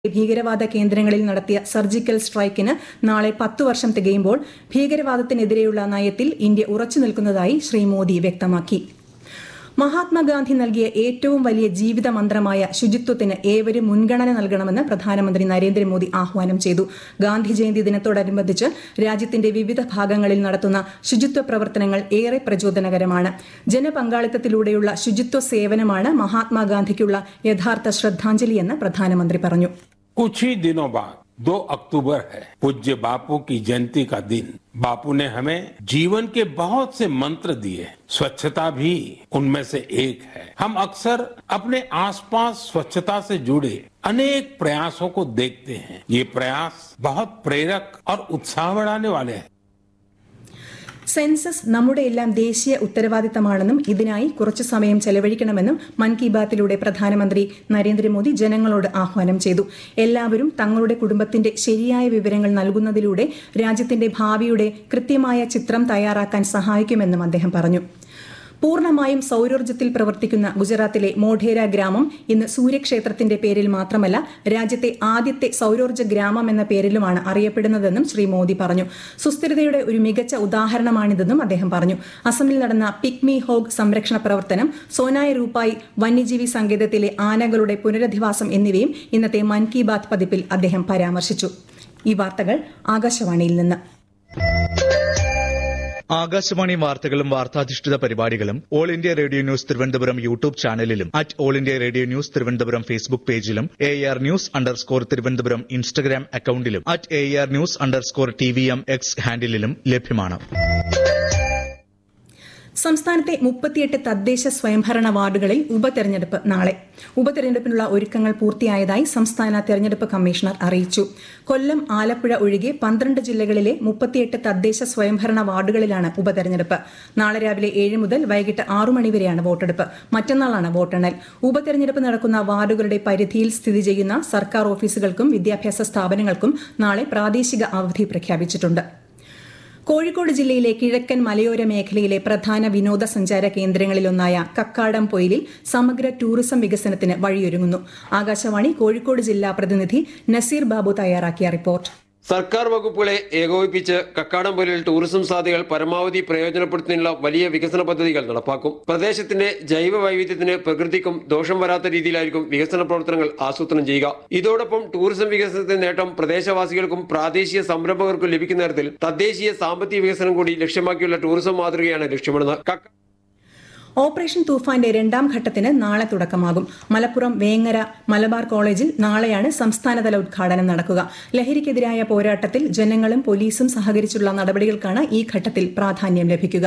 ഭീകരവാദ കേന്ദ്രങ്ങളിൽ നടത്തിയ സർജിക്കൽ സ്ട്രൈക്കിന് നാളെ പത്തു വർഷം തികയുമ്പോൾ ഭീകരവാദത്തിനെതിരെയുള്ള നയത്തിൽ ഇന്ത്യ ഉറച്ചു നിൽക്കുന്നതായി ശ്രീ മോദി വ്യക്തമാക്കി മഹാത്മാഗാന്ധി നൽകിയ ഏറ്റവും വലിയ ജീവിത മന്ത്രമായ ശുചിത്വത്തിന് ഏവരും മുൻഗണന നൽകണമെന്ന് പ്രധാനമന്ത്രി നരേന്ദ്രമോദി ആഹ്വാനം ചെയ്തു ഗാന്ധി ജയന്തി ദിനത്തോടനുബന്ധിച്ച് രാജ്യത്തിന്റെ വിവിധ ഭാഗങ്ങളിൽ നടത്തുന്ന ശുചിത്വ പ്രവർത്തനങ്ങൾ ഏറെ പ്രചോദനകരമാണ് ജനപങ്കാളിത്തത്തിലൂടെയുള്ള ശുചിത്വ സേവനമാണ് മഹാത്മാഗാന്ധിക്കുള്ള യഥാർത്ഥ ശ്രദ്ധാഞ്ജലിയെന്ന് പ്രധാനമന്ത്രി പറഞ്ഞു कुछ ही दिनों बाद 2 अक्टूबर है पूज्य बापू की जयंती का दिन बापू ने हमें जीवन के बहुत से मंत्र दिए स्वच्छता भी उनमें से एक है हम अक्सर अपने आसपास स्वच्छता से जुड़े अनेक प्रयासों को देखते हैं ये प्रयास बहुत प्रेरक और उत्साह बढ़ाने वाले हैं സെൻസസ് നമ്മുടെ എല്ലാം ദേശീയ ഉത്തരവാദിത്തമാണെന്നും ഇതിനായി കുറച്ചു സമയം ചെലവഴിക്കണമെന്നും മൻ കി ബാത്തിലൂടെ പ്രധാനമന്ത്രി നരേന്ദ്രമോദി ജനങ്ങളോട് ആഹ്വാനം ചെയ്തു എല്ലാവരും തങ്ങളുടെ കുടുംബത്തിന്റെ ശരിയായ വിവരങ്ങൾ നൽകുന്നതിലൂടെ രാജ്യത്തിന്റെ ഭാവിയുടെ കൃത്യമായ ചിത്രം തയ്യാറാക്കാൻ സഹായിക്കുമെന്നും അദ്ദേഹം പറഞ്ഞു പൂർണ്ണമായും സൌരോർജ്ജത്തിൽ പ്രവർത്തിക്കുന്ന ഗുജറാത്തിലെ മോഢേര ഗ്രാമം ഇന്ന് സൂര്യക്ഷേത്രത്തിന്റെ പേരിൽ മാത്രമല്ല രാജ്യത്തെ ആദ്യത്തെ സൌരോർജ്ജ ഗ്രാമം എന്ന പേരിലുമാണ് അറിയപ്പെടുന്നതെന്നും ശ്രീ മോദി പറഞ്ഞു സുസ്ഥിരതയുടെ ഒരു മികച്ച ഉദാഹരണമാണിതെന്നും അദ്ദേഹം പറഞ്ഞു അസമിൽ നടന്ന പിക്മി ഹോഗ് സംരക്ഷണ പ്രവർത്തനം സോനായ് റൂപ്പായി വന്യജീവി സങ്കേതത്തിലെ ആനകളുടെ പുനരധിവാസം എന്നിവയും ഇന്നത്തെ മൻ കി ബാത് പതിപ്പിൽ അദ്ദേഹം പരാമർശിച്ചു ഈ വാർത്തകൾ ആകാശവാണിയിൽ നിന്ന് ആകാശവാണി വാർത്തകളും വാർത്താധിഷ്ഠിത പരിപാടികളും all India radio news Thiruvananthapuram YouTube ചാനലിലും at all India radio news Thiruvananthapuram Facebook പേജിലും A R news underscore Thiruvananthapuram Instagram അക്കൌണ്ടിലും at A R news underscore T V M X ഹാൻഡിലും ലഭ്യമാണ് സംസ്ഥാനത്തെ മുപ്പത്തിയെട്ട് തദ്ദേശ സ്വയംഭരണ വാർഡുകളിൽ ഉപതെരഞ്ഞെടുപ്പ് നാളെ ഉപതെരഞ്ഞെടുപ്പിനുള്ള ഒരുക്കങ്ങൾ പൂർത്തിയായതായി സംസ്ഥാന തെരഞ്ഞെടുപ്പ് കമ്മീഷണർ അറിയിച്ചു കൊല്ലം ആലപ്പുഴ ഒഴികെ പന്ത്രണ്ട് ജില്ലകളിലെ മുപ്പത്തിയെട്ട് തദ്ദേശ സ്വയംഭരണ വാർഡുകളിലാണ് ഉപതെരഞ്ഞെടുപ്പ് നാളെ രാവിലെ ഏഴ് മുതൽ വൈകിട്ട് ആറു മണിവരെയാണ് വോട്ടെടുപ്പ് മറ്റന്നാളാണ് വോട്ടെണ്ണൽ ഉപതെരഞ്ഞെടുപ്പ് നടക്കുന്ന വാർഡുകളുടെ പരിധിയിൽ സ്ഥിതി ചെയ്യുന്ന സർക്കാർ ഓഫീസുകൾക്കും വിദ്യാഭ്യാസ സ്ഥാപനങ്ങൾക്കും നാളെ പ്രാദേശിക അവധി പ്രഖ്യാപിച്ചിട്ടുണ്ട് കോഴിക്കോട് ജില്ലയിലെ കിഴക്കൻ മലയോര മേഖലയിലെ പ്രധാന വിനോദസഞ്ചാര കേന്ദ്രങ്ങളിലൊന്നായ കക്കാടം പൊയിലിൽ സമഗ്ര ടൂറിസം വികസനത്തിന് വഴിയൊരുങ്ങുന്നു ആകാശവാണി കോഴിക്കോട് ജില്ലാ പ്രതിനിധി നസീർ ബാബു തയ്യാറാക്കിയ റിപ്പോർട്ട് സർക്കാർ വകുപ്പുകളെ ഏകോപിപ്പിച്ച് കക്കാടംപൊലിൽ ടൂറിസം സാധ്യതകൾ പരമാവധി പ്രയോജനപ്പെടുത്തുന്നതിനുള്ള വലിയ വികസന പദ്ധതികൾ നടപ്പാക്കും പ്രദേശത്തിന്റെ ജൈവ വൈവിധ്യത്തിന് പ്രകൃതിക്കും ദോഷം വരാത്ത രീതിയിലായിരിക്കും വികസന പ്രവർത്തനങ്ങൾ ആസൂത്രണം ചെയ്യുക ഇതോടൊപ്പം ടൂറിസം വികസനത്തിന്റെ നേട്ടം പ്രദേശവാസികൾക്കും പ്രാദേശിക സംരംഭകർക്കും ലഭിക്കുന്ന തരത്തിൽ തദ്ദേശീയ സാമ്പത്തിക വികസനം കൂടി ലക്ഷ്യമാക്കിയുള്ള ടൂറിസം മാതൃകയാണ് ലക്ഷ്യമിടുന്നത് കക്ക ഓപ്പറേഷൻ തൂഫാന്റെ രണ്ടാം ഘട്ടത്തിന് നാളെ തുടക്കമാകും മലപ്പുറം വേങ്ങര മലബാർ കോളേജിൽ നാളെയാണ് സംസ്ഥാനതല ഉദ്ഘാടനം നടക്കുക ലഹരിക്കെതിരായ പോരാട്ടത്തിൽ ജനങ്ങളും പോലീസും സഹകരിച്ചുള്ള നടപടികൾക്കാണ് ഈ ഘട്ടത്തിൽ പ്രാധാന്യം ലഭിക്കുക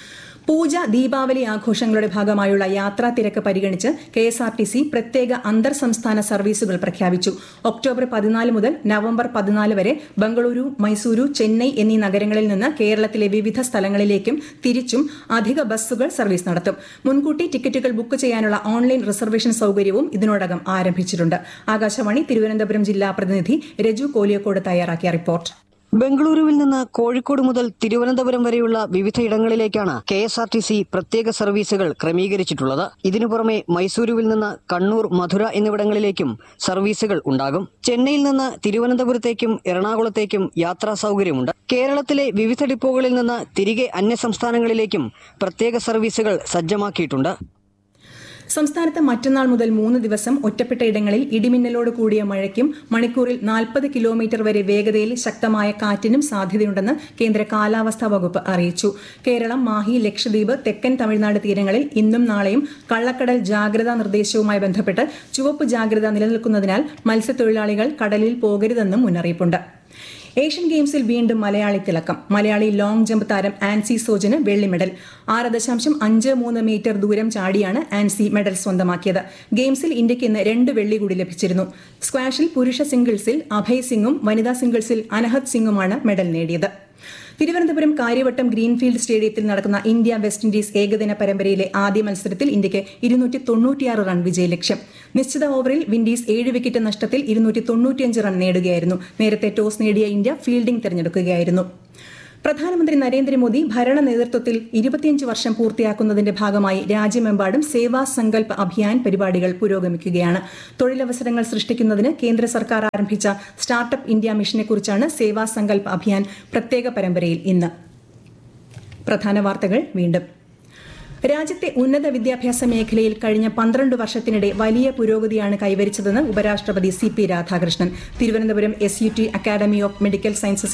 പൂജ ദീപാവലി ആഘോഷങ്ങളുടെ ഭാഗമായുള്ള യാത്രാ തിരക്ക് പരിഗണിച്ച് K S R T C പ്രത്യേക അന്തർ സംസ്ഥാന സർവീസുകൾ പ്രഖ്യാപിച്ചു ഒക്ടോബർ പതിനാല് മുതൽ നവംബർ പതിനാല് വരെ ബംഗളൂരു മൈസൂരു ചെന്നൈ എന്നീ നഗരങ്ങളിൽ നിന്ന് കേരളത്തിലെ വിവിധ സ്ഥലങ്ങളിലേക്കും തിരിച്ചും അധിക ബസ്സുകൾ സർവീസ് നടത്തും മുൻകൂട്ടി ടിക്കറ്റുകൾ ബുക്ക് ചെയ്യാനുള്ള ഓൺലൈൻ റിസർവേഷൻ സൌകര്യവും ഇതിനോടകം ആരംഭിച്ചിട്ടുണ്ട് ആകാശവാണി തിരുവനന്തപുരം ജില്ലാ പ്രതിനിധി രജു കോലിയക്കോട് തയ്യാറാക്കിയ റിപ്പോർട്ട് ബംഗളൂരുവിൽ നിന്ന് കോഴിക്കോട് മുതൽ തിരുവനന്തപുരം വരെയുള്ള വിവിധയിടങ്ങളിലേക്കാണ് K S R T C പ്രത്യേക സർവീസുകൾ ക്രമീകരിച്ചിട്ടുള്ളത് ഇതിനു പുറമെ മൈസൂരുവിൽ നിന്ന് കണ്ണൂർ മധുര എന്നിവിടങ്ങളിലേക്കും സർവീസുകൾ ഉണ്ടാകും ചെന്നൈയിൽ നിന്ന് തിരുവനന്തപുരത്തേക്കും എറണാകുളത്തേക്കും യാത്രാ സൗകര്യമുണ്ട് കേരളത്തിലെ വിവിധ ഡിപ്പോകളിൽ നിന്ന് തിരികെ അന്യസംസ്ഥാനങ്ങളിലേക്കും പ്രത്യേക സർവീസുകൾ സജ്ജമാക്കിയിട്ടുണ്ട് സംസ്ഥാനത്ത് മറ്റന്നാൾ മുതൽ മൂന്ന് ദിവസം ഒറ്റപ്പെട്ട ഇടങ്ങളിൽ ഇടിമിന്നലോട് കൂടിയ മഴയ്ക്കും മണിക്കൂറിൽ നാൽപ്പത് കിലോമീറ്റർ വരെ വേഗതയിൽ ശക്തമായ കാറ്റിനും സാധ്യതയുണ്ടെന്ന് കേന്ദ്ര കാലാവസ്ഥാ വകുപ്പ് അറിയിച്ചു കേരളം മാഹി ലക്ഷദ്വീപ് തെക്കൻ തമിഴ്നാട് തീരങ്ങളിൽ ഇന്നും നാളെയും കള്ളക്കടൽ ജാഗ്രതാ നിർദ്ദേശവുമായി ബന്ധപ്പെട്ട് ചുവപ്പ് ജാഗ്രത നിലനിൽക്കുന്നതിനാൽ മത്സ്യത്തൊഴിലാളികൾ കടലിൽ പോകരുതെന്നും മുന്നറിയിപ്പുണ്ട് ഏഷ്യൻ ഗെയിംസിൽ വീണ്ടും മലയാളി തിളക്കം മലയാളി ലോങ് ജമ്പ് താരം ആൻസി സോജന് വെള്ളി മെഡൽ ആറ് ദശാംശം അഞ്ച് മൂന്ന് മീറ്റർ ദൂരം ചാടിയാണ് ആൻസി മെഡൽ സ്വന്തമാക്കിയത് ഗെയിംസിൽ ഇന്ത്യയ്ക്ക് ഇന്ന് രണ്ട് വെള്ളി കൂടി ലഭിച്ചിരുന്നു സ്ക്വാഷിൽ പുരുഷ സിംഗിൾസിൽ അഭയ് സിംഗും വനിതാ സിംഗിൾസിൽ അനഹത് സിംഗുമാണ് മെഡൽ നേടിയത് തിരുവനന്തപുരം കാര്യവട്ടം ഗ്രീൻഫീൽഡ് സ്റ്റേഡിയത്തിൽ നടക്കുന്ന ഇന്ത്യ വെസ്റ്റ് ഇൻഡീസ് ഏകദിന പരമ്പരയിലെ ആദ്യ മത്സരത്തിൽ ഇന്ത്യയ്ക്ക് ഇരുന്നൂറ്റി തൊണ്ണൂറ്റിയാറ് റൺ വിജയലക്ഷ്യം നിശ്ചിത ഓവറിൽ വിൻഡീസ് ഏഴ് വിക്കറ്റ് നഷ്ടത്തിൽ ഇരുന്നൂറ്റി തൊണ്ണൂറ്റിയഞ്ച് റൺ നേടുകയായിരുന്നു നേരത്തെ ടോസ് നേടിയ ഇന്ത്യ ഫീൽഡിംഗ് തെരഞ്ഞെടുക്കുകയായിരുന്നു പ്രധാനമന്ത്രി നരേന്ദ്രമോദി ഭരണ നേതൃത്വത്തിൽ ഇരുപത്തിയഞ്ച് വർഷം പൂർത്തിയാക്കുന്നതിന്റെ ഭാഗമായി രാജ്യമെമ്പാടും സേവാ സങ്കൽപ് അഭിയാൻ പരിപാടികൾ പുരോഗമിക്കുകയാണ് തൊഴിലവസരങ്ങൾ സൃഷ്ടിക്കുന്നതിന് കേന്ദ്ര സർക്കാർ ആരംഭിച്ച സ്റ്റാർട്ടപ്പ് ഇന്ത്യ മിഷനെക്കുറിച്ചാണ് സേവാ സങ്കൽപ് അഭിയാൻ പ്രത്യേക പരമ്പരയിൽ ഇന്ന് പ്രധാന വാർത്തകൾ വീണ്ടും രാജ്യത്തെ ഉന്നത വിദ്യാഭ്യാസ മേഖലയിൽ കഴിഞ്ഞ പന്ത്രണ്ട് വർഷത്തിനിടെ വലിയ പുരോഗതിയാണ് കൈവരിച്ചതെന്ന് ഉപരാഷ്ട്രപതി C P Radhakrishnan Thiruvananthapuram S U T academy of medical sciences